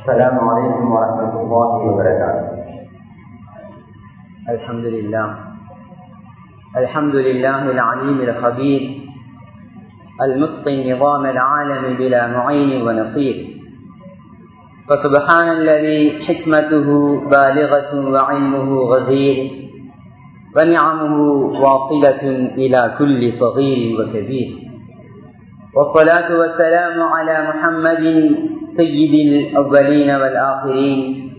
السلام عليكم ورحمة الله وبركاته الحمد لله الحمد لله العليم الخبير المتقن نظام العالم بلا معين ونصير فسبحان الذي حكمته بالغة وعلمه غزير ونعمه واصلة إلى كل صغير وكبير والصلاة والسلام على محمد سيد الأولين والآخرين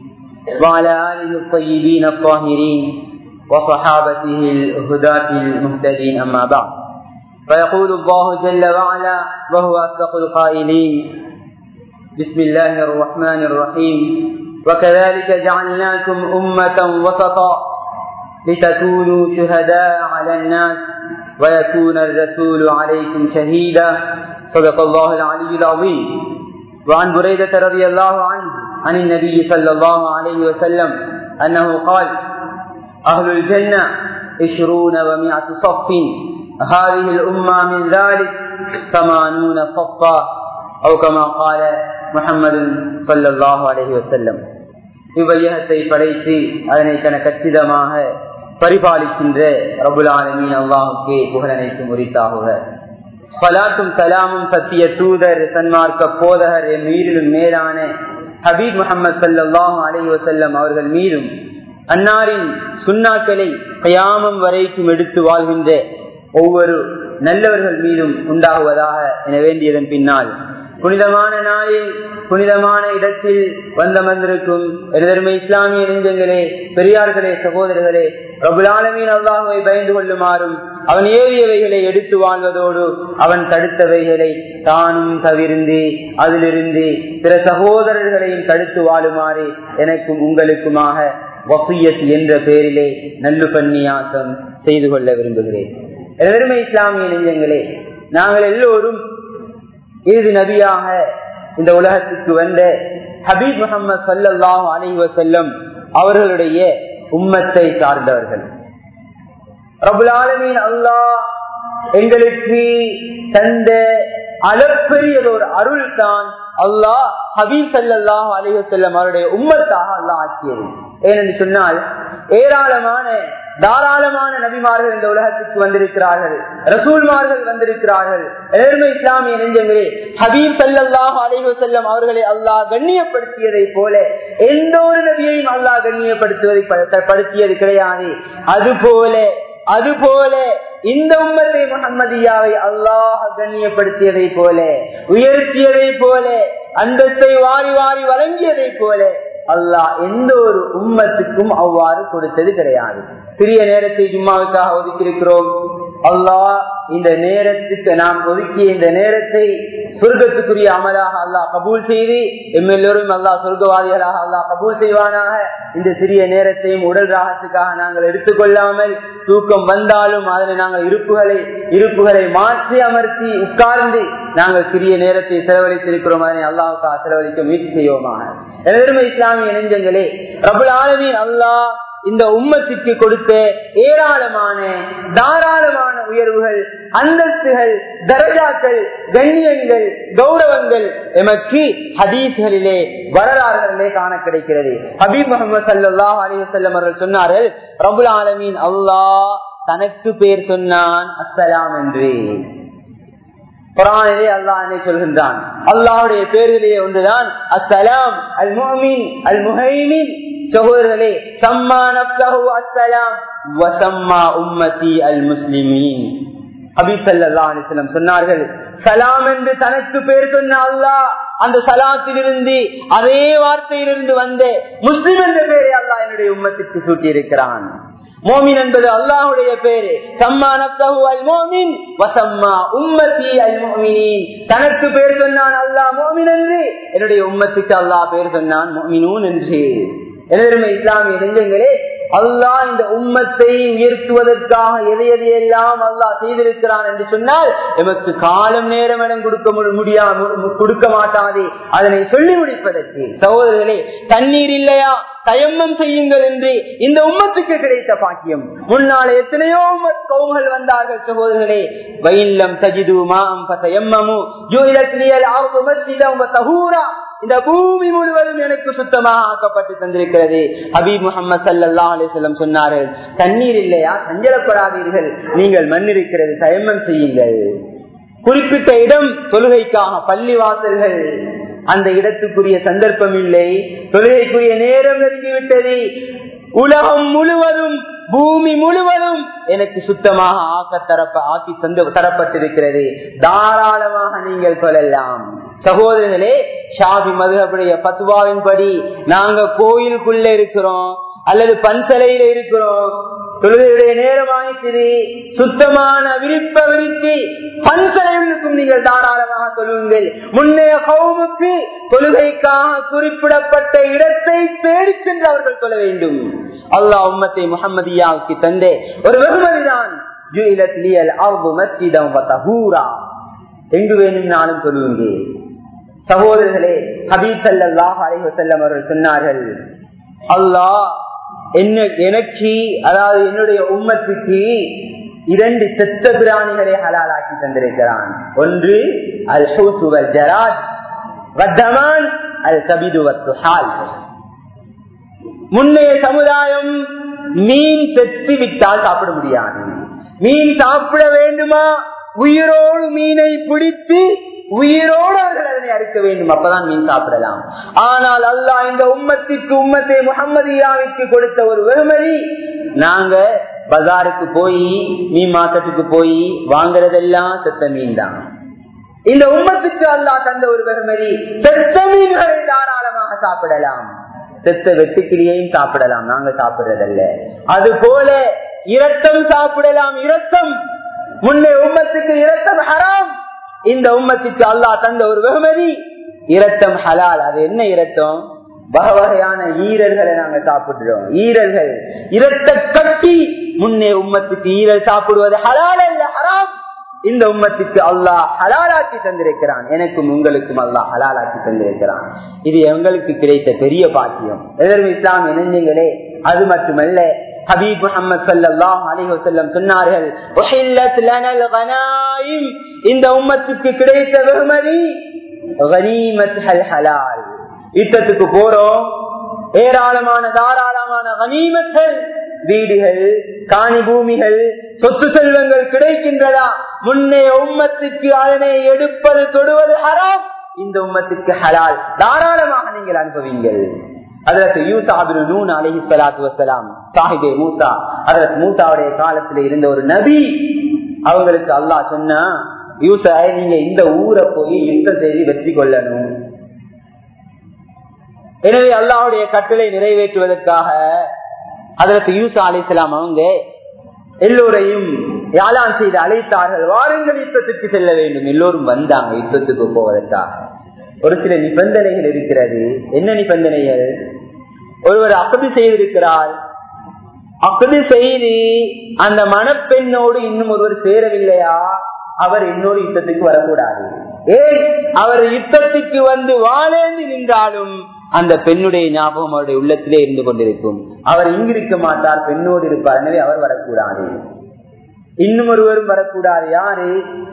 وعلى آله الطيبين الطاهرين وصحابته الهداة المهتدين أما بعد فيقول الله جل وعلا وهو أصدق القائلين بسم الله الرحمن الرحيم وكذلك جعلناكم أمة وسطا لتكونوا شهداء على الناس ويكون الرسول عليكم شهيدا صدق الله العلي العظيم وعن بريدة رضي الله عنه عن النبي صلى الله عليه وسلم أنه قال أهل الجنة عشرون ومائة صف هذه الأمة من ذلك ثمانون صفا أو كما قال محمد صلى الله عليه وسلم இவ்வையகத்தை படைத்து அதனை தன கச்சிதமாக பரிபாலிக்கின்ற ரபுல் ஆலமீன் அல்லாஹுக்கே புகழனைத்து முறித்தாகுக பலாத்தும் சலாமும் சத்திய தூதர் சன்மார்க்க போதகர் என் மீறிலும் மேலான ஹபீப் முகமது சல்லாஹ் அலி வசல்லம் அவர்கள் மீதும் அன்னாரின் சுண்ணாக்களை கயாமம் வரைக்கும் எடுத்து வாழ்கின்ற ஒவ்வொரு நல்லவர்கள் மீதும் உண்டாகுவதாக என வேண்டியதன் பின்னால் புனிதமான நாளில் புனிதமான இடத்தில் வந்தமர்ந்திருக்கும் எருதர்மை இஸ்லாமிய நெஞ்சங்களே பெரியார்களே சகோதரர்களே பிரபுலாலமீன் அல்லாஹுவை பயந்து கொள்ளுமாறும் அவன் ஏறியவைகளை எடுத்து வாழ்வதோடு அவன் தடுத்தவைகளை தானும் தவிர்ந்து அதிலிருந்து பிற சகோதரர்களையும் தடுத்து வாழுமாறு எனக்கும் உங்களுக்குமாக வசியத் என்ற பெயரிலே நல்லு பன்னியாசம் செய்து கொள்ள விரும்புகிறேன் எருமை இஸ்லாமிய நெஞ்சங்களே நாங்கள் எல்லோரும் இறுதி நபியாக இந்த உலகத்துக்கு வந்த ஹபீப் முகமது சல்லாஹ் அலி வசல்லம் அவர்களுடைய உம்மத்தை சார்ந்தவர்கள் பிரபுலாலமின் அல்லாஹ் எங்களுக்கு தந்த அளப்பெரியதொரு அருள் தான் அல்லாஹ் ஹபீப் சல்லாஹ் அலி வசல்லம் அவருடைய உம்மத்தாக அல்லாஹ் ஆக்கியது ஏனென்று சொன்னால் ஏராளமான தாராளமான நபிமார்கள் இந்த உலகத்துக்கு வந்திருக்கிறார்கள் ரசூல்மார்கள் வந்திருக்கிறார்கள் ஏழ்மை இஸ்லாமிய நெஞ்சங்களே ஹபீப் சல்லாஹ் அலைவு செல்லம் அவர்களை அல்லாஹ் கண்ணியப்படுத்தியதை போல எந்த ஒரு நபியையும் அல்லாஹ் கண்ணியப்படுத்துவதை படுத்தியது கிடையாது அதுபோல அதுபோல இந்த உம்மத்தை முகம்மதியாவை அல்லாஹ் கண்ணியப்படுத்தியதை போல உயர்த்தியதை போல அந்தத்தை வாரி வாரி வழங்கியதை போல அல்லாஹ் எந்த ஒரு உம்மத்துக்கும் அவ்வாறு கொடுத்தது கிடையாது சிறிய நேரத்தை ஜும்மாவுக்காக ஒதுக்கியிருக்கிறோம் அல்லாஹ் இந்த நேரத்துக்கு நாம் ஒதுக்கிய இந்த நேரத்தை சொர்க்கத்துக்குரிய அமலாக அல்லாஹ் கபூல் செய்து எம்மெல்லோரும் அல்லாஹ் சொர்க்கவாதிகளாக அல்லாஹ் கபூல் செய்வானாக இந்த சிறிய நேரத்தையும் உடல் ராகத்துக்காக நாங்கள் எடுத்துக்கொள்ளாமல் தூக்கம் வந்தாலும் அதனை நாங்கள் இருப்புகளை இருப்புகளை மாற்றி அமர்த்தி உட்கார்ந்து நாங்கள் சிறிய நேரத்தை செலவழித்திருக்கிறோம் அதனை அல்லாவுக்காக செலவழிக்க முயற்சி செய்வோமாக எதிர்மை இஸ்லாமிய நெஞ்சங்களே ரபுல் ஆலமீன் அல்லாஹ் இந்த உம்மத்திற்கு கொடுத்த ஏராளமான தாராளமான உயர்வுகள் அந்தஸ்துகள் தரஜாக்கள் கண்ணியங்கள் கௌரவங்கள் எமக்கு ஹதீஸ்களிலே வரலாறுகளிலே காண கிடைக்கிறது ஹபீப் முகமது சல்லாஹ் அலிவசல்லம் அவர்கள் சொன்னார்கள் ரபுல் ஆலமீன் அல்லாஹ் தனக்கு பேர் சொன்னான் அஸ்ஸலாம் என்று குரானிலே அல்லாஹ் என்னை சொல்கின்றான் அல்லாஹுடைய பேர்களிலே ஒன்றுதான் அஸ்ஸலாம் அல் முஹமின் அல் முஹைமின் சகோதரர்களே சம்மா நப்சஹு அஸ்ஸலாம் வசம்மா உம்மதி அல் முஸ்லிமீன் ஹபீப் சல்லா அலிஸ்லம் சொன்னார்கள் சலாம் என்று தனக்கு பேர் சொன்ன அல்லாஹ் அந்த சலாத்திலிருந்து அதே வார்த்தையிலிருந்து வந்த முஸ்லிம் என்ற பேரை அல்லாஹ் என்னுடைய உம்மத்திற்கு சூட்டி இருக்கிறான் மோமின் என்பது அல்லாஹுடைய பேரு சம்மா நப்சஹு அல் மோமின் வசம்மா உம்மதி அல் மோமினின் தனக்கு பேர் சொன்னான் அல்லாஹ் மோமின் என்று என்னுடைய உம்மத்துக்கு அல்லாஹ் பேர் சொன்னான் மோமினூன் என்று எனதருமை இஸ்லாமிய நெஞ்சங்களே அல்லாஹ் இந்த உம்மத்தை உயர்த்துவதற்காக எதை எதையெல்லாம் அல்லாஹ் செய்திருக்கிறான் என்று சொன்னால் எமக்கு காலம் நேரம் இடம் கொடுக்க முடியாம கொடுக்க மாட்டாதே அதனை சொல்லி முடிப்பதற்கு சகோதரர்களே தண்ணீர் இல்லையா தயம்மம் செய்யுங்கள் என்று இந்த உம்மத்துக்கு கிடைத்த பாக்கியம் முன்னாலே எத்தனையோ உம்மத் கவுங்கள் வந்தார்கள் சகோதரர்களே வயல்லம் தஜிது மாம் பசயம்மமு ஜூயிலத்லியல் ஆவு மஸ்ஜிதம் தஹூரா இந்த பூமி முழுவதும் எனக்கு சுத்தமாக ஆக்கப்பட்டு தந்திருக்கிறது ஹபீப் முகமது சல்லா அலிசல்லம் சொன்னார்கள் தண்ணீர் இல்லையா சஞ்சலப்படாதீர்கள் நீங்கள் மண் இருக்கிறது தயமம் செய்யுங்கள் குறிப்பிட்ட இடம் தொழுகைக்காக பள்ளி வாசல்கள் அந்த இடத்துக்குரிய சந்தர்ப்பம் இல்லை தொழுகைக்குரிய நேரம் நெருங்கிவிட்டது உலகம் முழுவதும் பூமி முழுவதும் எனக்கு சுத்தமாக ஆக்க தரப்ப ஆக்கி தந்து தரப்பட்டிருக்கிறது தாராளமாக நீங்கள் சொல்லலாம் சகோதரர்களே ஷாபி மதுகபுடைய பத்துவாவின்படி நாங்க கோயிலுக்குள்ள இருக்கிறோம் அல்லது பன்சலையில இருக்கிறோம் தொழுகையுடைய நேரம் ஆயிடுச்சு சுத்தமான விருப்ப விரித்து பன்சலைகளுக்கும் நீங்கள் தாராளமாக தொழுங்கள் முன்னைய கவுமுக்கு தொழுகைக்காக குறிப்பிடப்பட்ட இடத்தை தேடி சென்று அவர்கள் சொல்ல வேண்டும் அல்லாஹ் உம்மத்தை முகமதியாவுக்கு தந்தே ஒரு வெகுமதிதான் எங்கு வேணும்னாலும் சொல்லுவீங்க சகோதரர்களே ஹபீப் சல்லாஹ் அலைவசல்லம் அவர்கள் சொன்னார்கள் அல்லாஹ் என்ன எனக்கு அதாவது என்னுடைய உம்மத்துக்கு இரண்டு செத்த பிராணிகளை ஹலாலாக்கி தந்திருக்கிறான் ஒன்று அல் ஹூசுவல் ஜராஜ் வத்தமான் அல் கபிதுவத்துஹால் முன்னைய சமுதாயம் மீன் செத்து விட்டால் சாப்பிட முடியாது மீன் சாப்பிட வேண்டுமா உயிரோடு மீனை பிடித்து உயிரோடு அவர்கள் அதனை அறுக்க வேண்டும் அப்பதான் மீன் சாப்பிடலாம் ஆனால் அல்லாஹ் இந்த உம்மத்திற்கு உம்மத்தை முகமதியாவிற்கு கொடுத்த ஒரு வெகுமதி நாங்க பஜாருக்கு போய் மீன் மார்க்கெட்டுக்கு போய் வாங்குறதெல்லாம் செத்த மீன் தான் இந்த உம்மத்துக்கு அல்லாஹ் தந்த ஒரு வெகுமதி செத்த மீன்களை தாராளமாக சாப்பிடலாம் செத்த வெட்டுக்கிளியையும் சாப்பிடலாம் நாங்க சாப்பிடுறதல்ல அது போல இரத்தம் சாப்பிடலாம் இரத்தம் முன்னே உம்மத்துக்கு இரத்தம் ஹராம் இந்த உம்மத்துக்கு அல்லாஹ் தந்த ஒரு வெகுமதி இரத்தம் ஹலால் அது என்ன இரத்தம் வகை வகையான ஈரல்களை நாங்க சாப்பிடுறோம் ஈரல்கள் இரத்த கட்டி முன்னே உம்மத்துக்கு ஈரல் சாப்பிடுவது ஹலால் அல்ல ஹராம் இந்த உம்மத்துக்கு அல்லாஹ் ஹலாலாக்கி தந்திருக்கிறான் எனக்கும் உங்களுக்கும் அல்லாஹ் ஹலாலாக்கி தந்திருக்கிறான் இது எங்களுக்கு கிடைத்த பெரிய பாக்கியம் எதற்கு இஸ்லாம் இணைஞ்சீங்களே அது மட்டுமல்ல ஹபீப் முகமது சல்லாஹ் அலி வசல்லம் சொன்னார்கள் இந்த உம்மத்துக்கு கிடைத்த வெகுமதி ஹலால் யுத்தத்துக்கு போறோம் ஏராளமான தாராளமான கனிமத்கள் வீடுகள் காணி பூமிகள் சொத்து செல்வங்கள் கிடைக்கின்றதா முன்னே உம்மத்துக்கு அதனை எடுப்பது தொடுவது ஹராம் இந்த உம்மத்துக்கு ஹலால் தாராளமாக நீங்கள் அனுபவிங்கள் அதற்கு யூசாபின் நூன் அலஹி சலாத்து வசலாம் சாஹிபே மூசா அதற்கு மூசாவுடைய காலத்துல இருந்த ஒரு நபி அவங்களுக்கு அல்லாஹ் சொன்னா யூசா நீங்க இந்த ஊரை போய் யுத்தம் செய்து வெற்றி கொள்ளணும் எனவே அல்லாவுடைய கட்டளை நிறைவேற்றுவதற்காக அதற்கு யூசா அலிசலாம் அவங்க எல்லோரையும் யாழான் செய்து அழைத்தார்கள் வாருங்கள் யுத்தத்துக்கு செல்ல வேண்டும் எல்லோரும் வந்தாங்க யுத்தத்துக்கு போவதற்காக ஒரு சில நிபந்தனைகள் இருக்கிறது என்ன நிபந்தனைகள் ஒருவர் அக்கது செய்திருக்கிறார் அக்கது செய்து அந்த மணப்பெண்ணோடு இன்னும் ஒருவர் சேரவில்லையா அவர் இன்னொரு யுத்தத்துக்கு வரக்கூடாது ஏன் அவர் யுத்தத்துக்கு வந்து வாழேந்து நின்றாலும் அந்த பெண்ணுடைய ஞாபகம் அவருடைய உள்ளத்திலே இருந்து கொண்டிருக்கும் அவர் இங்கு இருக்க மாட்டார் பெண்ணோடு இருப்பார் எனவே அவர் வரக்கூடாது இன்னும் ஒருவரும் வரக்கூடாது யாரு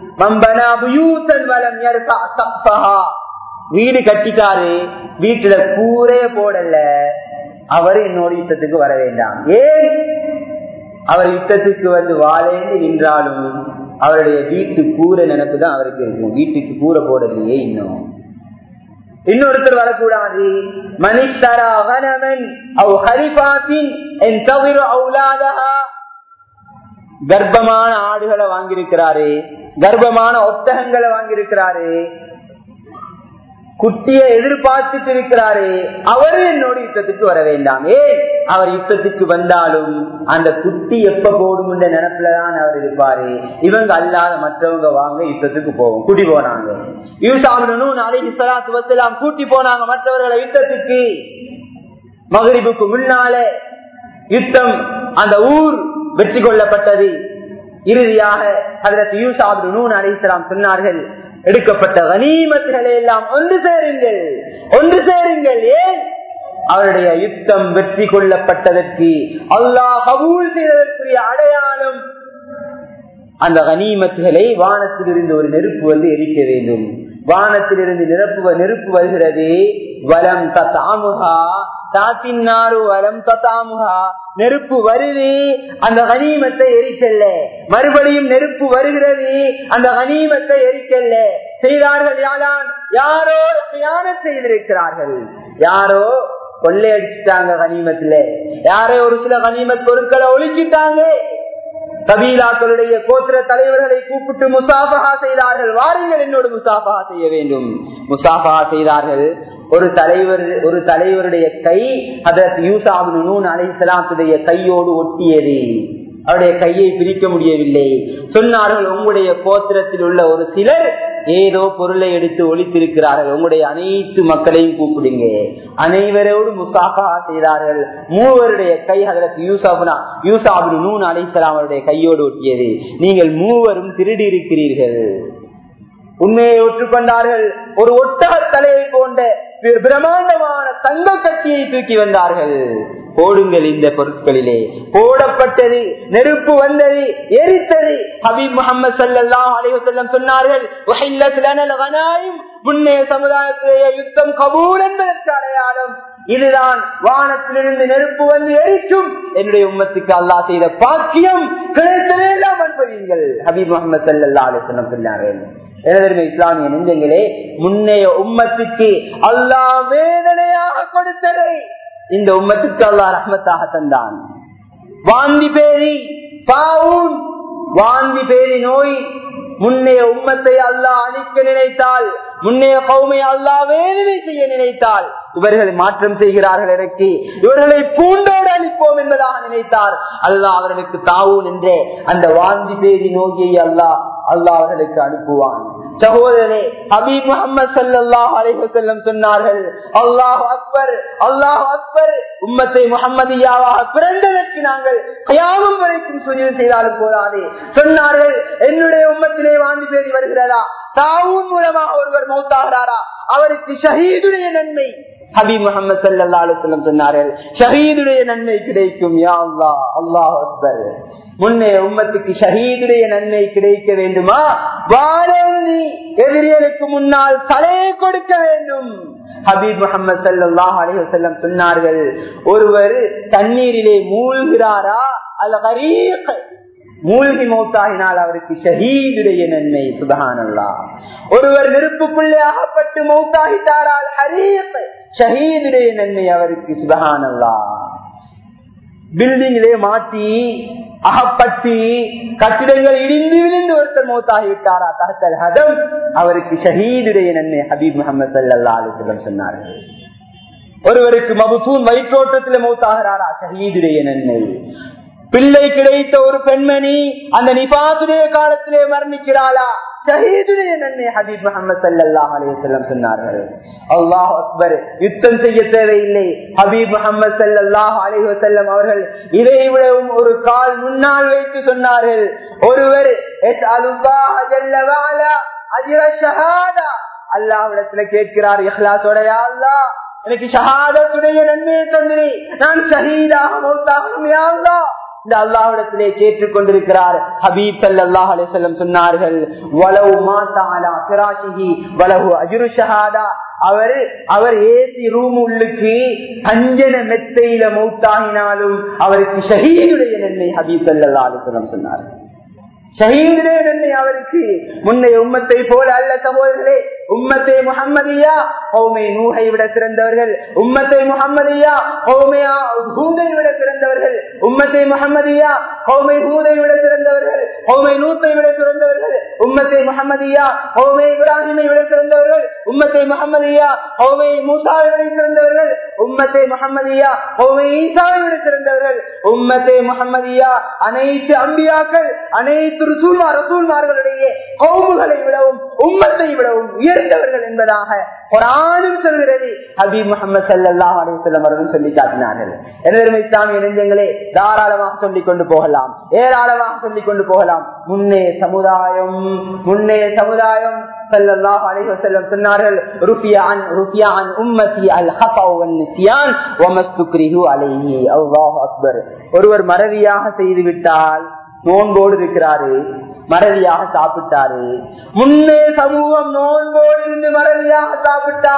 வீடு கட்டிட்டாரு வீட்டுல கூரே போடல அவர் என்னோட யுத்தத்துக்கு வர வேண்டாம் ஏன் அவர் யுத்தத்துக்கு வந்து வாழேந்து நின்றாலும் அவருடைய வீட்டு கூரை நினைப்பு தான் அவருக்கு இருக்கும் வீட்டுக்கு கூரை போடலையே இன்னும் இன்னொருத்தர் வரக்கூடாது மனிதரா வனமன் அவ் ஹரிபாத்தின் என் தவிர அவுலாதா கர்ப்பமான ஆடுகளை வாங்கியிருக்கிறாரு கர்ப்பமான ஒத்தகங்களை வாங்கியிருக்கிறாரு குட்டியை எதிர்பார்த்துட்டு இருக்கிறாரு அவரு என்னோட யுத்தத்துக்கு வர வேண்டாம் ஏன் அவர் யுத்தத்துக்கு வந்தாலும் அந்த குட்டி எப்ப போடும் நினைப்புலதான் அவர் இருப்பாரு இவங்க அல்லாத மற்றவங்க வாங்க யுத்தத்துக்கு போவோம் கூட்டி போனாங்க யூசாமனும் நாளைக்கு சலாத்து வசலாம் கூட்டி போனாங்க மற்றவர்களை யுத்தத்துக்கு மகரிபுக்கு முன்னால யுத்தம் அந்த ஊர் வெற்றி கொள்ளப்பட்டது இறுதியாக அதற்கு யூசாபு நூன் அலிஸ்லாம் சொன்னார்கள் எடுக்கப்பட்ட கனிமத்துகளை எல்லாம் ஒன்று சேருங்கள் ஒன்று சேருங்கள் ஏன் அவருடைய யுத்தம் வெற்றி கொள்ளப்பட்டதற்கு அல்லாஹ் கபூல் செய்வதற்குரிய அடையாளம் அந்த கனிமத்துகளை வானத்தில் இருந்து ஒரு நெருப்பு வந்து எரிக்க வேண்டும் வானத்திலிருந்து நெருப்பு நெருப்பு வருகிறது வலம் தத்தாமுகா தாத்தின்னாரு வலம் தத்தாமுகா நெருப்பு வருது அந்த கனிமத்தை எரிக்கல்ல மறுபடியும் நெருப்பு வருகிறது அந்த கனிமத்தை எரிக்கல்ல செய்தார்கள் யாரான் யாரோ தியானம் செய்திருக்கிறார்கள் யாரோ கொள்ளையடிச்சிட்டாங்க கனிமத்துல யாரோ ஒரு சில கனிமத் பொருட்களை ஒழிச்சிட்டாங்க கபீலாக்களுடைய கோத்திர தலைவர்களை கூப்பிட்டு முசாஃபகா செய்தார்கள் வாருங்கள் என்னோடு முசாஃபகா செய்ய வேண்டும் முசாஃபகா செய்தார்கள் ஒரு தலைவர் ஒரு தலைவருடைய கை அதற்கு யூசாபு நூன் அலைசலாத்துடைய கையோடு ஒட்டியது அவருடைய கையை பிரிக்க முடியவில்லை சொன்னார்கள் உங்களுடைய கோத்திரத்தில் உள்ள ஒரு சிலர் ஏதோ பொருளை எடுத்து ஒழித்திருக்கிறார்கள் உங்களுடைய அனைத்து மக்களையும் கூப்பிடுங்க அனைவரோடு முசாஃபா செய்தார்கள் மூவருடைய கை அதற்கு யூசாபுனா யூசாபு நூன் அலைசலாம் அவருடைய கையோடு ஒட்டியது நீங்கள் மூவரும் திருடி இருக்கிறீர்கள் உண்மையை ஒற்றுக்கொண்டார்கள் ஒரு ஒட்டக தலையை போன்ற பிரமாண்டமான தங்க கட்டியை தூக்கி வந்தார்கள் போடுங்கள் இந்த பொருட்களிலே போடப்பட்டது நெருப்பு வந்தது எரித்தது ஹபீப் முகமது சல்லாஹ் அலைவசல்லம் சொன்னார்கள் முன்னைய சமுதாயத்திலேயே யுத்தம் கபூல் என்பதற்கு அடையாளம் இதுதான் வானத்திலிருந்து நெருப்பு வந்து எரிக்கும் என்னுடைய உம்மத்துக்கு அல்லாஹ் செய்த பாக்கியம் கிடைத்ததெல்லாம் அனுபவிங்கள் ஹபீப் முகமது சல்லா அலிஸ்லம் சொன்னார்கள் எனதருமை இஸ்லாமிய நெஞ்சங்களே முன்னைய உம்மத்துக்கு அல்லாஹ் வேதனையாக கொடுத்ததை இந்த உம்மத்துக்கு அல்லாஹ் ரஹ்மத்தாக தந்தான் வாந்தி பேரி பாவூன் வாந்தி பேரி நோய் முன்னைய உம்மத்தை அல்லாஹ் அழிக்க நினைத்தால் முன்னைய கௌமை அல்லாஹ் வேதனை செய்ய நினைத்தால் இவர்களை மாற்றம் செய்கிறார்கள் எனக்கு இவர்களை பூண்டோடு அளிப்போம் என்பதாக நினைத்தார் அல்லாஹ் அவர்களுக்கு தாவூன் என்றே அந்த வாந்தி பேரி நோயை அல்லாஹ் அல்லாஹ் அவர்களுக்கு அனுப்புவான் சகோதரே ஹபீப் முகமது சல்லாஹ் அலைவசல்லம் சொன்னார்கள் அல்லாஹ் அக்பர் அல்லாஹ் அக்பர் உம்மத்தை முகமதியாவாக பிறந்ததற்கு நாங்கள் கயாமம் வரைக்கும் சுஜில் செய்தாலும் போதாது சொன்னார்கள் என்னுடைய உம்மத்திலே வாந்தி பேரி வருகிறதா தாவூன் மூலமாக ஒருவர் மௌத்தாகிறாரா அவருக்கு ஷஹீதுடைய நன்மை ஹபீப் முகமது சல்லா அலுவலம் சொன்னார்கள் ஷஹீதுடைய நன்மை கிடைக்கும் யா அல்லா அல்லாஹ் அக்பர் முன்னே உம்மத்துக்கு ஷஹீதுடைய நன்மை கிடைக்க வேண்டுமா வாழி எதிரிகளுக்கு முன்னால் தலையை கொடுக்க வேண்டும் ஹபீப் முகமது சல்லாஹ் அலிவசல்லம் சொன்னார்கள் ஒருவர் தண்ணீரிலே மூழ்கிறாரா அல்ல கரீக் மூழ்கி மௌத்தாகினால் அவருக்கு ஷஹீதுடைய நன்மை சுபகானல்லா ஒருவர் நெருப்புக்குள்ளே அகப்பட்டு மௌத்தாகிட்டாரால் ஹரீக் ஷஹீதுடைய நன்மை அவருக்கு சுபகானல்லா பில்டிங்கிலே மாட்டி அகப்பட்டு கட்டிடங்கள் இடிந்து விழுந்து ஒருத்தர் மௌத்தாகிவிட்டாரா தகத்தல் ஹதம் அவருக்கு ஷஹீதுடைய நன்மை ஹபீப் முகமது சல்லா அலிசுலம் சொன்னார்கள் ஒருவருக்கு மபுசூன் வயிற்றோட்டத்தில் மௌத்தாகிறாரா ஷஹீதுடைய நன்மை பிள்ளை கிடைத்த ஒரு பெண்மணி அந்த நிபாசுடைய காலத்திலே மரணிக்கிறாளா ஷஹீதுடைய நன்மை ஹபீப் முகமது சல்லாஹ் அலையம் சொன்னார்கள் அல்லாஹ் அக்பர் யுத்தம் செய்ய தேவையில்லை ஹபீப் முகமது சல்லாஹ் அலைவசல்லம் அவர்கள் இதை விடவும் ஒரு கால் முன்னால் வைத்து சொன்னார்கள் ஒருவர் அல்லாஹ்விடத்துல கேட்கிறார் இஹ்லாசோட அல்லாஹ் எனக்கு ஷஹாதத்துடைய நன்மையை தந்திரி நான் ஷஹீதாக மௌத்தாகணும் யா அல்லாஹ் இந்த அல்லாஹிடத்திலே கேட்டுக் கொண்டிருக்கிறார் ஹபீப் சல்லாஹ் அலிசல்லம் சொன்னார்கள் வலவு மாத்தாலா சிராஷிஹி வலவு அஜுரு ஷஹாதா அவர் அவர் ஏசி ரூம் உள்ளுக்கு அஞ்சன மெத்தையில மௌத்தாகினாலும் அவருக்கு ஷஹீதுடைய நன்மை ஹபீப் சல்லா அலிசல்லம் சொன்னார்கள் ஷஹீதுடைய நன்மை அவருக்கு முன்னைய உம்மத்தை போல அல்ல சகோதரர்களே உம்மத்தை முகம்மதியா ஹோமை நூகை விட சிறந்தவர்கள் உம்மத்தை முகம்மதியா ஹோமையா ஹூதை விட சிறந்தவர்கள் உம்மத்தை முகம்மதியா ஹோமை ஹூதை விட சிறந்தவர்கள் ஹோமை நூத்தை விட சிறந்தவர்கள் உம்மத்தை முகம்மதியா ஹோமை இப்ராஹிமை விட சிறந்தவர்கள் உம்மத்தை முகம்மதியா ஹோமை மூசாவை விட சிறந்தவர்கள் உம்மத்தை முகம்மதியா ஹோமை ஈசாவை விட சிறந்தவர்கள் உம்மத்தை முகம்மதியா அனைத்து அம்பியாக்கள் அனைத்து ரசூல்மார் ரசூல்மார்களுடைய கவுமுகளை விடவும் உம்மத்தை விடவும் உயர்ந்தவர்கள் என்பதாக குரானும் சொல்கிறது ஹபீப் முகமது சல்லாஹ் அலிசல்லம் அவர்களும் சொல்லி காட்டினார்கள் எனவே இஸ்லாமிய நெஞ்சங்களே தாராளமாக சொல்லிக் கொண்டு போகலாம் ஏராளமாக சொல்லிக் கொண்டு போகலாம் முன்னே சமுதாயம் முன்னே சமுதாயம் சல்லல்லாஹு அலைஹி வஸல்லம் சொன்னார்கள் ருஃபியான் ருஃபியான் உம்மதி அல் ஹஃபா வன் நிஸ்யான் வ மஸ்துக்ரிஹு அலைஹி அல்லாஹு அக்பர் ஒருவர் மறதியாக செய்து விட்டால் நோன்போடு இருக்கிறாரு மறதியாக சாப்பிட்டாரு முன்னே சமூகம் நோன்போடு இருந்து மறதியாக சாப்பிட்டால்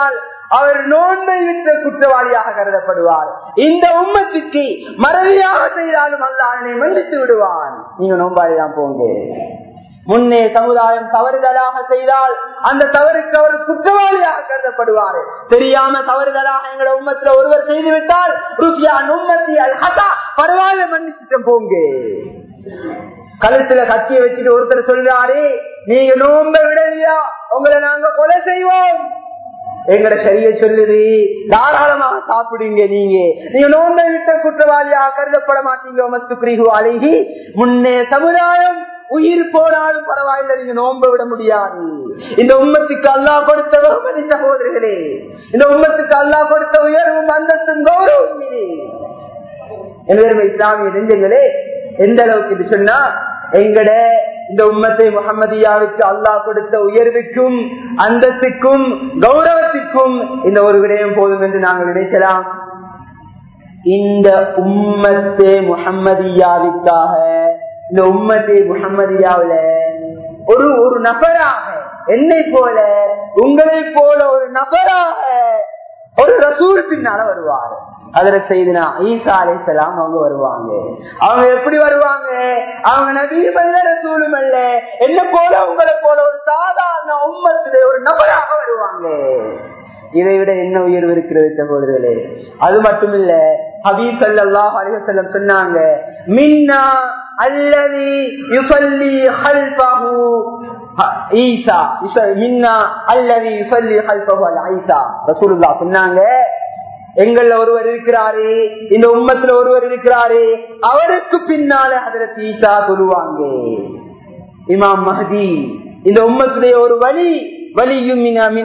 அவர் நோன்பை விட்ட குற்றவாளியாக கருதப்படுவார் இந்த உம்மத்துக்கு மறதியாக செய்தாலும் அல்ல அதனை மன்னித்து விடுவான் நீங்க நோன்பாளி தான் போங்க முன்னே சமுதாயம் தவறுதலாக செய்தால் அந்த தவறுக்கு அவர் குற்றவாளியாக கருதப்படுவார் தெரியாம தவறுதலாக எங்களை உம்மத்துல ஒருவர் செய்துவிட்டால் ருசியா நும்மத்தி அல் ஹதா பரவாயில்ல மன்னிச்சுட்டு போங்க கழுத்துல கத்திய வச்சுட்டு ஒருத்தர் சொல்றாரு நீங்க நோம்ப விடலையா உங்களை நாங்க கொலை செய்வோம் எங்கட சரிய சொல்லுது தாராளமாக சாப்பிடுங்க நீங்க நீங்க நோன்பை விட்ட குற்றவாளியா கருதப்பட மாட்டீங்க மத்து பிரிகு அழகி முன்னே சமுதாயம் உயிர் போனாலும் பரவாயில்ல நீங்க நோன்ப விட முடியாது இந்த உம்மத்துக்கு அல்லா கொடுத்த வெகுமதி சகோதரர்களே இந்த உம்மத்துக்கு அல்லா கொடுத்த உயர்வும் அந்தஸ்தும் கௌரவம் இது எனவே இஸ்லாமிய நெஞ்சங்களே எந்த அளவுக்கு இது சொன்னா எங்கட இந்த உம்மத்தை முகமதியாவுக்கு அல்லாஹ் கொடுத்த உயர்வுக்கும் அந்தஸ்துக்கும் கௌரவத்திற்கும் இந்த ஒரு விடயம் போதும் என்று நாங்கள் நினைக்கலாம் இந்த உம்மத்தே முகம்மதியாவுக்காக இந்த உம்மத்தே முகம்மதியாவில ஒரு ஒரு நபராக என்னை போல உங்களை போல ஒரு நபராக ஒரு ரசூல் பின்னால வருவார் அதுல செய்தினா ஈசா அலைசலாம் அவங்க வருவாங்க அவங்க எப்படி வருவாங்க அவங்க நபீம் அல்ல ரசூலும் அல்ல என்ன போல உங்களை போல ஒரு சாதாரண உம்மத்திலே ஒரு நபராக வருவாங்க இதை விட என்ன உயர்வு இருக்கிறது சகோதரர்களே அது மட்டும் இல்ல ஹபீப் சல்லாஹ் அலிவசல்லம் சொன்னாங்க மின்னா அல்லது யுசல்லி ஹல்பஹு ஈசா மின்னா அல்லது யுசல்லி ஹல்பஹு அல் ஈசா ரசூலுல்லாஹ் சொன்னாங்க எங்கள்ல ஒருவர் இருக்கிறாரு இந்த உம்மத்துல ஒருவர் இருக்கிறாரு அவருக்கு பின்னால அதுல ஈசா சொல்லுவாங்க இமாம் மஹதி இந்த உம்மத்துடைய ஒரு வழி வலியும்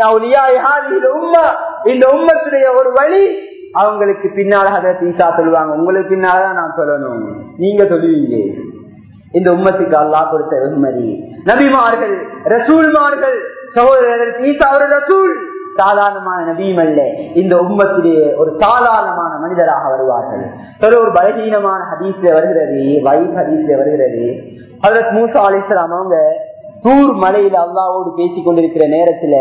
இந்த உம்மத்துடைய ஒரு வழி அவங்களுக்கு பின்னால ஹதரத் ஈசா சொல்லுவாங்க உங்களுக்கு பின்னாலதான் நான் சொல்லணும் நீங்க சொல்லுவீங்க இந்த உம்மத்துக்கு அல்லா கொடுத்த வெகுமதி நபிமார்கள் ரசூல்மார்கள் சகோதரர் ஈசா ஒரு ரசூல் சாதாரணமான நபியும் அல்ல இந்த உம்மத்துடைய ஒரு சாதாரணமான மனிதராக வருவார்கள் சில ஒரு பலகீனமான ஹதீஸ்ல வருகிறது வைப் ஹதீஸ்ல வருகிறது அதற்கு மூசா அலிஸ்லாம் அவங்க தூர் மலையில அல்லாவோடு பேசிக் கொண்டிருக்கிற நேரத்துல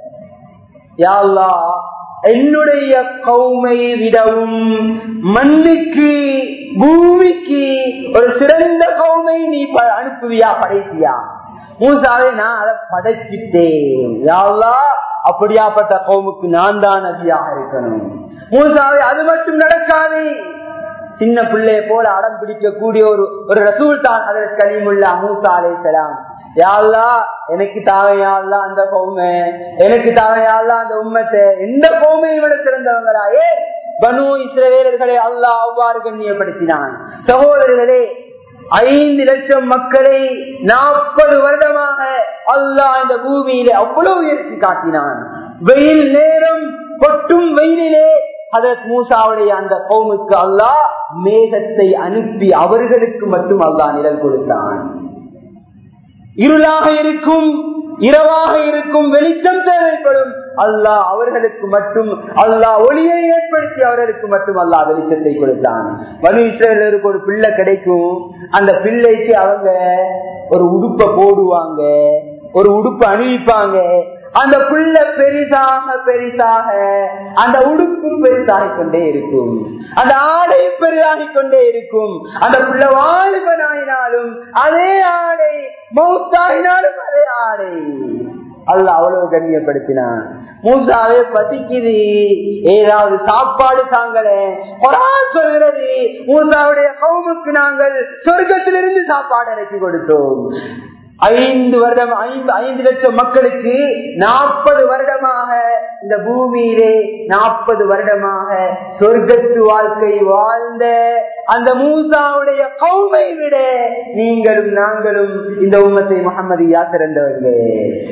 யாழ்லா என்னுடைய கௌமை விடவும் மண்ணுக்கு பூமிக்கு ஒரு சிறந்த கௌமை நீ அனுப்புவியா படைப்பியா மூசாவை நான் அதை படைச்சிட்டேன் யாழ்லா அப்படியாப்பட்ட கௌமுக்கு நான் தான் நபியாக இருக்கணும் மூசாவை அது மட்டும் நடக்காது சின்ன பிள்ளைய போல அடம் பிடிக்கக்கூடிய ஒரு ஒரு ரசூல் தான் அதற்கு கலிமுல்லா மூசா அலைசலாம் யாழ்லா எனக்கு தாவையாள்லா அந்த கௌமை எனக்கு தாவையாள்லா அந்த உம்மத்தை எந்த கௌமையை விட சிறந்தவங்களா ஏ பனு இஸ்ரவேலர்களை அல்லா அவ்வாறு கண்ணியப்படுத்தினான் சகோதரர்களே ஐந்து லட்சம் மக்களை நாற்பது வருடமாக அல்லாஹ் இந்த பூமியிலே அவ்வளவு உயர்த்தி காட்டினான் வெயில் நேரம் கொட்டும் வெயிலிலே அதற்கு மூசாவுடைய அந்த கௌமுக்கு அல்லாஹ் மேகத்தை அனுப்பி அவர்களுக்கு மட்டும் அல்லாஹ் நிழல் கொடுத்தான் இருளாக இருக்கும் இரவாக இருக்கும் வெளிச்சம் தேவைப்படும் அல்லாஹ் அவர்களுக்கு மட்டும் அல்லாஹ் ஒளியை ஏற்படுத்தி அவர்களுக்கு மட்டும் அல்லாஹ் வெளிச்சத்தை கொடுத்தான் மனு இஸ்ரேலருக்கு ஒரு பிள்ளை கிடைக்கும் அந்த பிள்ளைக்கு அவங்க ஒரு உடுப்பை போடுவாங்க ஒரு உடுப்பு அணிவிப்பாங்க அந்த புள்ள பெரிதாக பெரிதாக அந்த உடுப்பு பெரிதாகிக் கொண்டே இருக்கும் அந்த ஆடை பெரிதாகிக் கொண்டே இருக்கும் அந்த புள்ள வாலிபனாயினாலும் அதே ஆடை மௌத்தாயினாலும் அதே ஆடை அல்ல அவ்வளவு கண்ணியப்படுத்தினான் மூசாவே பசிக்குது ஏதாவது சாப்பாடு தாங்களே குரான் சொல்கிறது மூசாவுடைய கவுமுக்கு நாங்கள் சொர்க்கத்திலிருந்து சாப்பாடு இறக்கி கொடுத்தோம் ஐந்து வருடம் ஐந்து ஐந்து லட்சம் மக்களுக்கு நாற்பது வருடமாக இந்த பூமியிலே நாற்பது வருடமாக சொர்க்கத்து வாழ்க்கை வாழ்ந்த அந்த மூசாவுடைய கௌமை விட நீங்களும் நாங்களும் இந்த உம்மத்தை முகமதியா சிறந்தவர்களே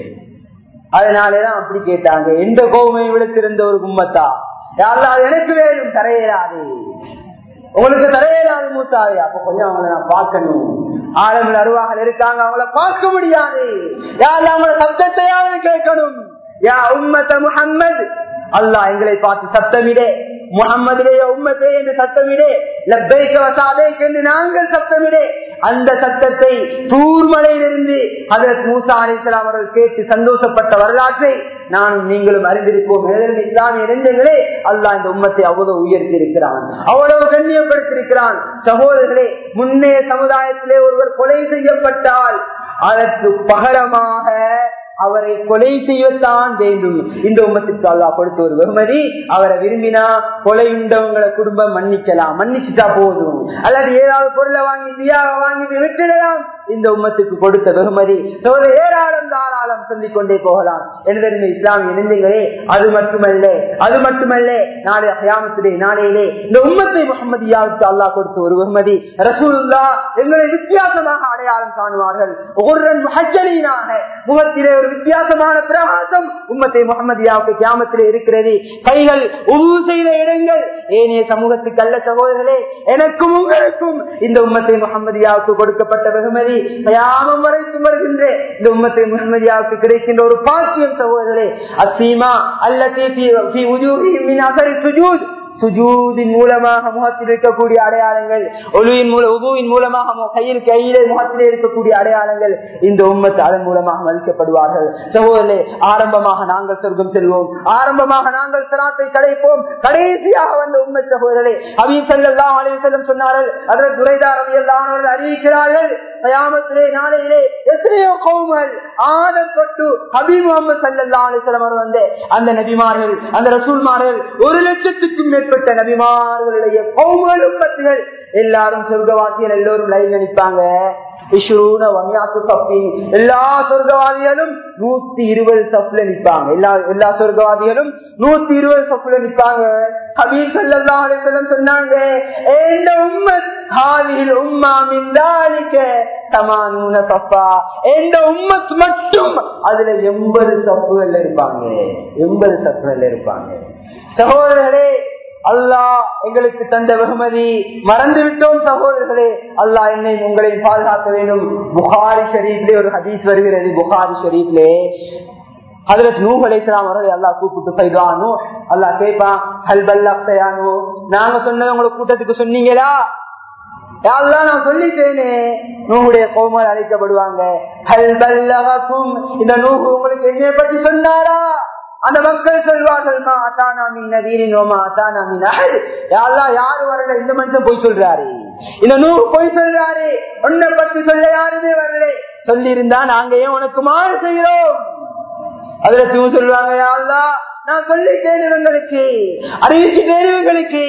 அதனாலேதான் அப்படி கேட்டாங்க எந்த கோமையை விட சிறந்த ஒரு கும்மத்தா யாரெல்லாம் எனக்கு வேணும் தரையேறாது உங்களுக்கு தரையேறாது மூத்தாவே அப்ப கொஞ்சம் அவங்களை நான் பார்க்கணும் ஆளுங்கள் அருவாக இருக்காங்க அவங்கள பார்க்க முடியாது யாரும் அவங்கள சப்தத்தையாவது கேட்கணும் யா உம்மத்த முகம்மது அல்லாஹ் எங்களை பார்த்து சத்தமிடே முகம்மதுடைய உம்மத்தே என்று சத்தமிடே லப்பைக்க வசாதேக்கு என்று நாங்கள் சத்தமிடே அந்த சத்தத்தை தூர்மலையிலிருந்து அதற்கு மூசா அலிஸ்லாம் அவர்கள் கேட்டு சந்தோஷப்பட்ட வரலாற்றை நானும் நீங்களும் அறிந்திருப்போம் எதிர்ப்பு இஸ்லாமிய நெஞ்சங்களே அல்லாஹ் இந்த உம்மத்தை அவ்வளவு உயர்த்தி இருக்கிறான் அவ்வளவு கண்ணியப்படுத்தியிருக்கிறான் சகோதரர்களே முன்னே சமுதாயத்திலே ஒருவர் கொலை செய்யப்பட்டால் அதற்கு பகரமாக அவரை கொலை செய்யத்தான் வேண்டும் இந்த உம்மத்திற்கு அல்லா கொடுத்த ஒரு வெகுமதி அவரை விரும்பினா கொலை உண்டவங்களை குடும்பம் மன்னிக்கலாம் மன்னிச்சுட்டா போதும் அல்லது ஏதாவது பொருளை வாங்கி பியாக வாங்கி விட்டுடலாம் இந்த உம்மத்துக்கு கொடுத்த வெகுமதி சோதனை ஏராளம் தாராளம் சொல்லிக் கொண்டே போகலாம் என்று இஸ்லாமிய நெஞ்சுங்களே அது மட்டுமல்ல அது மட்டுமல்ல நாளை அயாமத்துடைய நாளையிலே இந்த உம்மத்தை முகமதியாவுக்கு அல்லாஹ் கொடுத்த ஒரு வெகுமதி ரசூலுல்லா எங்களை வித்தியாசமாக அடையாளம் காணுவார்கள் ஒரு முகஜலீனாக முகத்திலே ஒரு வித்தியாசமான பிரகாசம் உம்மத்தை முகமதியாவுக்கு கியாமத்திலே இருக்கிறது கைகள் உரு செய்த இடங்கள் ஏனைய சமூகத்துக்கு அல்ல சகோதரர்களே எனக்கும் உங்களுக்கும் இந்த உம்மத்தை முகமதியாவுக்கு கொடுக்கப்பட்ட வெகுமதி கயாமம் வரைக்கும் வருகின்ற இந்த உம்மத்தை முகமதியாவுக்கு கிடைக்கின்ற ஒரு பாக்கியம் சகோதரர்களே அசீமா அல்ல சுஜூதின் மூலமாக முகத்தில் இருக்கக்கூடிய அடையாளங்கள் ஒழுவின் மூலம் உபுவின் மூலமாக கையில் கையிலே முகத்திலே இருக்கக்கூடிய அடையாளங்கள் இந்த உம்மத்து அதன் மூலமாக மதிக்கப்படுவார்கள் சகோதரே ஆரம்பமாக நாங்கள் சொர்க்கம் செல்வோம் ஆரம்பமாக நாங்கள் சிராத்தை கடைப்போம் கடைசியாக வந்த உண்மை சகோதரே அபின் செல்லாம் அலைவி செல்லம் சொன்னார்கள் அதில் துரைதார் அவி எல்லாம் அறிவிக்கிறார்கள் கயாமத்திலே நாளையிலே எத்தனையோ கோமல் ஆதம் தொட்டு ஹபீப் முகமது சல்லா அலிஸ்லாம் அவர் வந்து அந்த நபிமார்கள் அந்த ரசூல்மார்கள் ஒரு லட்சத்துக்கும் மேற்பட்ட நபிமார்களுடைய கோமலும் பத்திகள் எல்லாரும் சொர்க்கவாசிகள் எல்லோரும் லைன் நினைப்பாங்க எல்லா சொர்க்கவாதிகளும் நூத்தி இருபது சப்புல நிற்பாங்க எல்லா எல்லா சொர்க்கவாதிகளும் நூத்தி இருபது சப்புல நிற்பாங்க ஹபீப் சல்லா அலிஸ்லம் சொன்னாங்க இந்த உம்மத் ஹாதில் உம்மா மிந்தாலிக்க சமானூன சப்பா இந்த உம்மத் மட்டும் அதுல எண்பது சப்புகள் இருப்பாங்க எண்பது சப்புகள் இருப்பாங்க சகோதரர்களே அல்லாஹ் எங்களுக்கு தந்த வெகுமதி மறந்து விட்டோம் சகோதரர்களே அல்லாஹ் என்னை உங்களை பாதுகாக்க வேண்டும் புகாரி ஷரீஃப்லே ஒரு ஹதீஸ் வருகிறது புகாரி ஷரீஃப்லே அதுல நூஹ் அலைசலாம் அவர்களை அல்லா கூப்பிட்டு போயிடுவானோ அல்லா கேட்பான் ஹல்பல்லானோ நாங்க சொன்னது உங்களுக்கு கூட்டத்துக்கு சொன்னீங்களா யாரெல்லாம் நான் சொல்லிட்டேனே நூகுடைய கோமல் அழைக்கப்படுவாங்க ஹல்பல்லகும் இந்த நூகு உங்களுக்கு என்னைய பற்றி சொன்னாரா அந்த மக்கள் சொல்வார்கள் யாரு வரல இந்த மனுஷன் போய் சொல்றாரு இந்த நூறு போய் சொல்றாரு உன்னை பத்தி சொல்ல யாருமே வரல சொல்லி இருந்தா நாங்க ஏன் உனக்கு மாறு செய்யறோம் அதுல தூ சொல்லுவாங்க யாருலா நான் சொல்லிட்டேன் இவங்களுக்கு அறிவிச்சுட்டேன் இவங்களுக்கு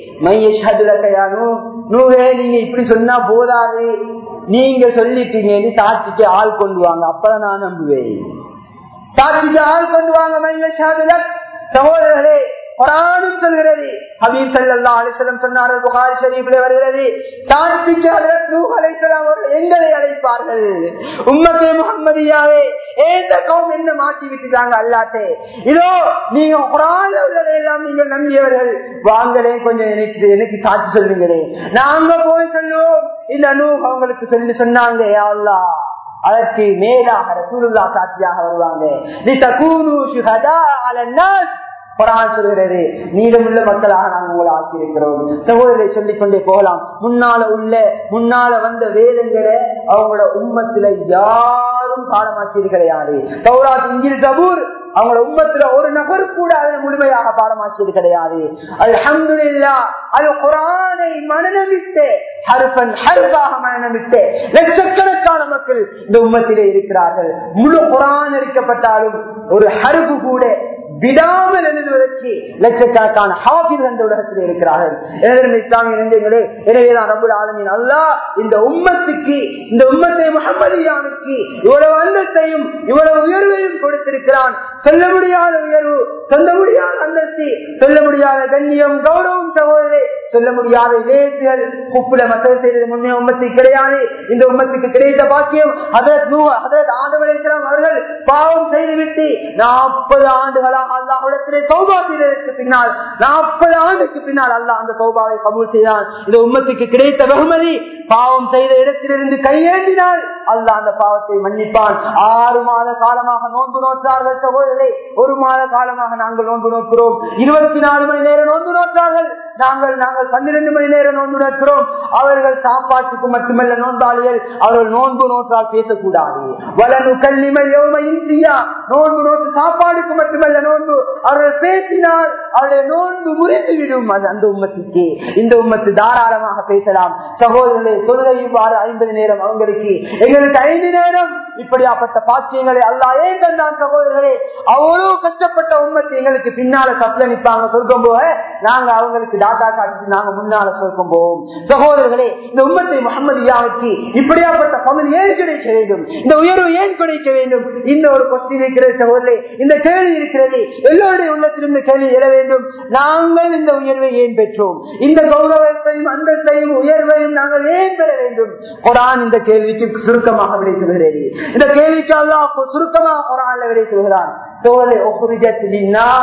மையு நூவே நீங்க இப்படி சொன்னா போதாது நீங்க சொல்லிட்டீங்க சாட்சிக்கு ஆள் கொண்டு வாங்க அப்பதான் நான் நம்புவேன் சாட்சிக்கு ஆள் கொண்டு வாங்க மைய சகோதரர்களே குரானும் சொல்கிறது ஹபீப் சல்லா அலிசலம் சொன்னார்கள் புகாரி ஷரீஃபில் வருகிறது சாட்சிக்கு அலைசலாம் எங்களை அழைப்பார்கள் உம்மத்தே முகம்மதியாவே ஏந்த கௌம் என்ன மாற்றி விட்டுட்டாங்க அல்லாட்டே இதோ நீங்க குரான் உள்ளதை எல்லாம் நீங்கள் நம்பியவர்கள் வாங்களே கொஞ்சம் எனக்கு எனக்கு சாட்சி சொல்லுங்களே நாங்க போய் சொல்லுவோம் இந்த நூ அவங்களுக்கு சொல்லி சொன்னாங்க அல்லா அதற்கு மேலாக ரசூலுல்லா சாட்சியாக வருவாங்க நீ தகூனு சுஹதா அலன்னாஸ் குரான் சொல்கிறது நீளமுள்ள மக்களாக நாங்கள் உங்களை ஆக்கியிருக்கிறோம் சகோதரரை சொல்லிக் கொண்டே போகலாம் முன்னால உள்ள முன்னால வந்த வேதங்களை அவங்களோட உண்மத்துல யாரும் பாடமாக்கியது கிடையாது சௌராத் இங்கில் கபூர் அவங்களோட உண்மத்துல ஒரு நபர் கூட அதை முழுமையாக பாடமாக்கியது கிடையாது அல்ஹம்துலில்லா அது குரானை மனநமிட்டு ஹர்பன் ஹர்பாக மனநமிட்டு லட்சக்கணக்கான மக்கள் இந்த உம்மத்திலே இருக்கிறார்கள் முழு குரான் அளிக்கப்பட்டாலும் ஒரு ஹர்பு கூட விடாமல் எழுதுவதற்கு லட்சக்கணக்கான ஹாபில் அந்த உலகத்தில் இருக்கிறார்கள் எனவே இஸ்லாமிய நெஞ்சங்களே எனவேதான் ரபுல் ஆலமின் அல்லா இந்த உம்மத்துக்கு இந்த உம்மத்தை முகமதியானுக்கு இவ்வளவு அந்தத்தையும் இவ்வளவு உயர்வையும் கொடுத்திருக்கிறான் சொல்ல முடியாத உயர்வு சொல்ல முடியாத அந்தஸ்து சொல்ல முடியாத கண்ணியம் கௌரவம் சகோதரே சொல்ல முடியாத இலேசுகள் குப்புல மசல் செய்தது முன்னே உம்மத்துக்கு கிடையாது இந்த உம்மத்துக்கு கிடைத்த பாக்கியம் அதற்கு அதற்கு ஆதவழைக்கலாம் அவர்கள் பாவம் செய்துவிட்டு நாற்பது ஆண்டுகளாக அல்லாஹிடத்திலே சௌபா செய்ததற்கு பின்னால் நாற்பது ஆண்டுக்கு பின்னால் அல்லாஹ் அந்த சௌபாவை கபூல் செய்தான் இந்த உம்மத்துக்கு கிடைத்த வெகுமதி பாவம் செய்த இடத்திலிருந்து கையேந்தினால் அல்லாஹ் அந்த பாவத்தை மன்னிப்பான் ஆறு மாத காலமாக நோன்பு நோற்றார்கள் சகோதரே ஒரு மாத காலமாக நாங்கள் நோன்பு நோக்கிறோம் இருபத்தி நாலு மணி நேரம் நோன்பு நோற்றார்கள் நாங்கள் நாங்கள் பன்னிரண்டு மணி நேரம் நோன்பு நடக்கிறோம் அவர்கள் சாப்பாட்டுக்கு மட்டுமல்ல நோன்பாளிகள் அவர்கள் நோன்பு நோற்றால் பேசக்கூடாது வலனு கல்லிமை யோமையும் செய்யா நோன்பு நோட்டு சாப்பாடுக்கு மட்டுமல்ல நோன்பு அவர்கள் பேசினால் அவருடைய நோன்பு முறிந்துவிடும் அது அந்த உம்மத்துக்கு இந்த உம்மத்து தாராளமாக பேசலாம் சகோதரர்களே தொழுகை இவ்வாறு ஐம்பது நேரம் அவங்களுக்கு எங்களுக்கு ஐந்து நேரம் இப்படியாப்பட்ட பாக்கியங்களை அல்லா ஏன் தந்தான் சகோதரர்களே அவ்வளவு கஷ்டப்பட்ட உண்மத்தை எங்களுக்கு பின்னால கப்பல நிற்பாங்க சொர்க்கம் போக நாங்க அவங்களுக்கு டாட்டா காட்டி நாங்க முன்னால சொர்க்கம் போவோம் சகோதரர்களே இந்த உம்மத்தை முகமது யாவுக்கு இப்படியாப்பட்ட பகுதி ஏன் கிடைக்க வேண்டும் இந்த உயர்வு ஏன் கிடைக்க வேண்டும் இந்த ஒரு கொஸ்டின் இருக்கிறது சகோதரே இந்த கேள்வி இருக்கிறது எல்லோருடைய உள்ளத்திலும் இந்த கேள்வி எழ வேண்டும் நாங்கள் இந்த உயர்வை ஏன் பெற்றோம் இந்த கௌரவத்தையும் அந்தத்தையும் உயர்வையும் நாங்கள் ஏன் பெற வேண்டும் குரான் இந்த கேள்விக்கு சுருக்கமாக விடை சொல்கிறது இந்த கேள்விக்கு அல்லாஹ் சுருக்கமாக குரான்ல விடை சொல்கிறான் சோலை ஒப்புரிஜத்திலே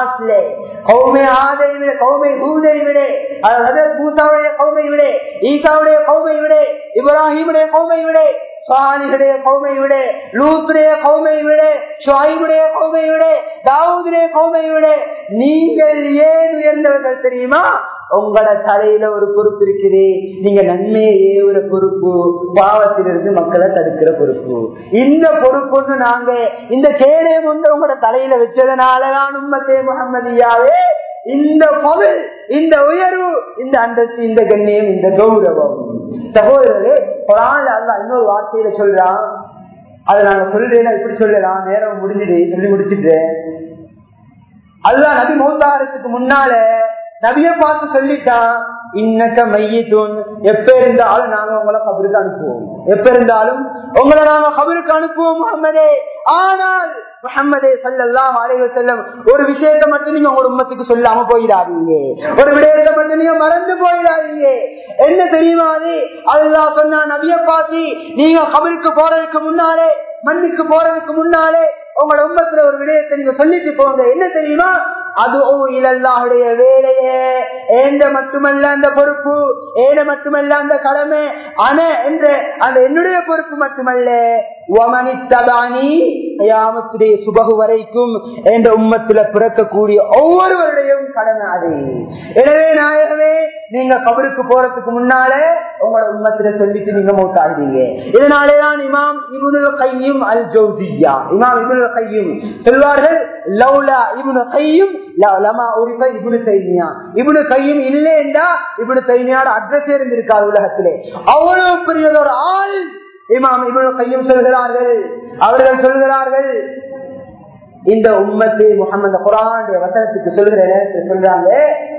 கௌமை ஆதை விட கௌமை பூதை விட அதாவது பூசாவுடைய கௌமை விட ஈசாவுடைய கௌமை விட இப்ராஹிமுடைய கௌமை விட சாலிகளுடைய கௌமை விட லூத்துடைய கௌமை விட ஷாயிபுடைய கௌமை விட தாவூதுடைய கௌமை விட நீங்கள் ஏன் உயர்ந்தவர்கள் தெரியுமா உங்களோட தலையில ஒரு பொறுப்பு இருக்குது நீங்க நன்மையை ஏவுற பொறுப்பு பாவத்திலிருந்து மக்களை தடுக்கிற பொறுப்பு இந்த பொறுப்புன்னு நாங்க இந்த கேடே கொண்டு உங்களோட தலையில வச்சதுனாலதான் உண்மத்தே முகமதியாவே இந்த பொது இந்த உயர்வு இந்த அந்தஸ்து இந்த கண்ணியம் இந்த கௌரவம் சகோதரர்களே குரான்ல அல்ல இன்னொரு வார்த்தையில சொல்றான் அதை நாங்க சொல்றேன் இப்படி சொல்லலாம் நேரம் முடிஞ்சுடு சொல்லி முடிச்சுட்டேன் அல்லா நபி மௌத்தாரத்துக்கு முன்னால நபிய பார்த்து சொல்லிட்டான் இன்னக்க மையத்தூன் எப்ப இருந்தாலும் நாங்க உங்களை கபருக்கு அனுப்புவோம் எப்ப இருந்தாலும் உங்களை நாங்க கபருக்கு அனுப்புவோம் முகமதே ஆனால் முகமதே சல்லாம் அலைவ செல்லம் ஒரு விஷயத்தை மட்டும் நீங்க உங்க உம்மத்துக்கு சொல்லாம போயிடாதீங்க ஒரு விடயத்தை மட்டும் நீங்க மறந்து போயிடாதீங்க என்ன தெரியுமா அது அல்லா சொன்னா நபிய பார்த்து நீங்க கபருக்கு போறதுக்கு முன்னாலே மண்ணுக்கு போறதுக்கு முன்னாலே உங்களோட உம்மத்துல ஒரு விடயத்தை நீங்க சொல்லிட்டு போங்க என்ன தெரியுமா அது ஓ இலல்லாவுடைய வேலையே ஏண்ட மட்டுமல்ல அந்த பொறுப்பு ஏன மட்டுமல்ல அந்த கடமை அன என்ற அந்த என்னுடைய பொறுப்பு மட்டுமல்ல யாமத்துடைய சுபகு வரைக்கும் என்ற உம்மத்துல பிறக்கக்கூடிய ஒவ்வொருவருடையும் கடமை அது எனவே நாயகமே நீங்க கபருக்கு போறதுக்கு முன்னாலே உங்களோட உம்மத்துல சொல்லிட்டு நீங்க மூத்தாடுவீங்க இதனாலேதான் இமாம் இபுனு கையும் அல் ஜோசியா இமாம் இபுனு கையும் சொல்வார்கள் லவ்லா இபுனு கையும் லமா உரிமை இபுனு தைமியா இபுனு கையும் இல்லைண்டா இபுனு தைமியோட அட்ரஸ் இருந்திருக்காது உலகத்திலே அவ்வளவு பெரிய ஒரு ஆள் இமாம் இபுனு கையும் சொல்கிறார்கள் அவர்கள் சொல்கிறார்கள் இந்த உம்மத்து முகமது குரான் வசனத்துக்கு சொல்கிற நேரத்தில் சொல்றாங்க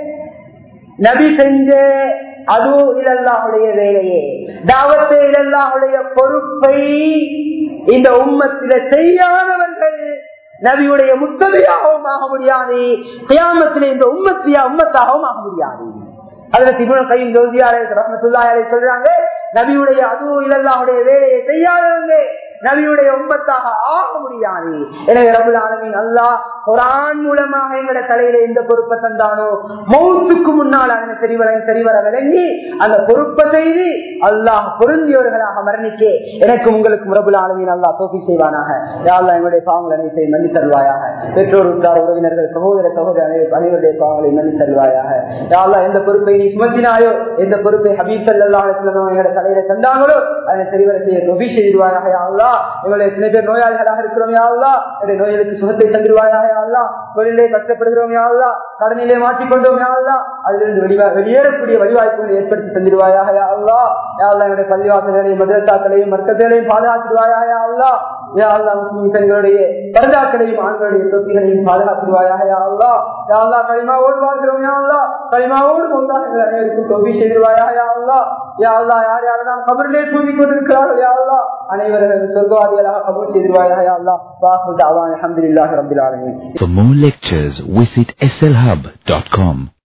நபி செஞ்ச அதுவும் இலல்லாவுடைய வேலையே தாவத்தை இலல்லாவுடைய பொறுப்பை இந்த உம்மத்தில செய்யாதவர்கள் நபியுடைய முத்தமையாகவும் ஆக முடியாது கியாமத்திலே இந்த உம்மத்தியா உம்மத்தாகவும் ஆக முடியாது அதுல திபுண கையும் ஜோதியாரை ரஹமத்துல்லாரை சொல்றாங்க நபியுடைய அதுவும் இல்லல்லாவுடைய வேலையை செய்யாதவங்க நபியுடைய உம்பத்தாக ஆக முடியாது எனவே ரபுல் ஆலமின் அல்லா குரான் மூலமாக எங்களோட தலையில எந்த பொறுப்பை தந்தானோ மௌத்துக்கு முன்னால் அதனை சரிவர சரிவர விளங்கி அந்த பொறுப்பை செய்து அல்லாஹ் பொருந்தியவர்களாக மரணிக்க எனக்கு உங்களுக்கு ரபுல் ஆலமின் அல்லா தோப்பி செய்வானாக யாழ்லா எங்களுடைய பாவங்கள் அனைத்தையும் மன்னி தருவாயாக பெற்றோர் உற்றார் உறவினர்கள் சகோதர சகோதர அனைவருடைய பாவங்களை மன்னி தருவாயாக யாழ்லா எந்த பொறுப்பை நீ சுமத்தினாயோ எந்த பொறுப்பை ஹபீப் சல்லா எங்களோட தலையில தந்தாங்களோ அதனை சரிவர செய்ய தொபி செய்வாயாக யாழ்லா எங்களுடைய சில பேர் நோயாளிகளாக இருக்கிறோம் யாழ்லா என்னுடைய நோய்களுக்கு சுகத்தை தந்துருவாயாக யாழ்லா தொழிலே கஷ்டப்படுகிறோம் யாழ்லா கடனிலே மாற்றிக்கொண்டோம் யாழ்லா அதிலிருந்து வெளிவா வெளியேறக்கூடிய வழிவாய்ப்புகளை ஏற்படுத்தி தந்துருவாயாக யாழ்லா யாழ்லா என்னுடைய பள்ளிவாசல்களையும் மதரசாக்களையும் மர்க்கங்களையும் பாதுகாத்துருவாயாக யாழ்லா யாழ்லா முஸ்லிம் பெண்களுடைய பரதாக்களையும் ஆண்களுடைய சொத்துகளையும் பாதுகாத்துருவாயாக யாழ்லா யாழ்லா களிமாவோடு வாழ்கிறோம் யாழ்லா களிமாவோடு மொத்தாக எங்கள் அனைவருக்கும் தொகுதி செய்திருவாயாக யாழ்லா யாழ்லா யார் யாரெல்லாம் கபரிலே தூங்கிக் கொண்டிருக்கிறார்கள் யாழ்லா அனைவரும் சொர்க்கவாதிகளாக கபூர் செய்திருவாயாக யாழ்லா வாக்கு தாவான் அஹமதுல்லாஹி ரபில் ஆலமீன் For more lectures, visit slhub.com.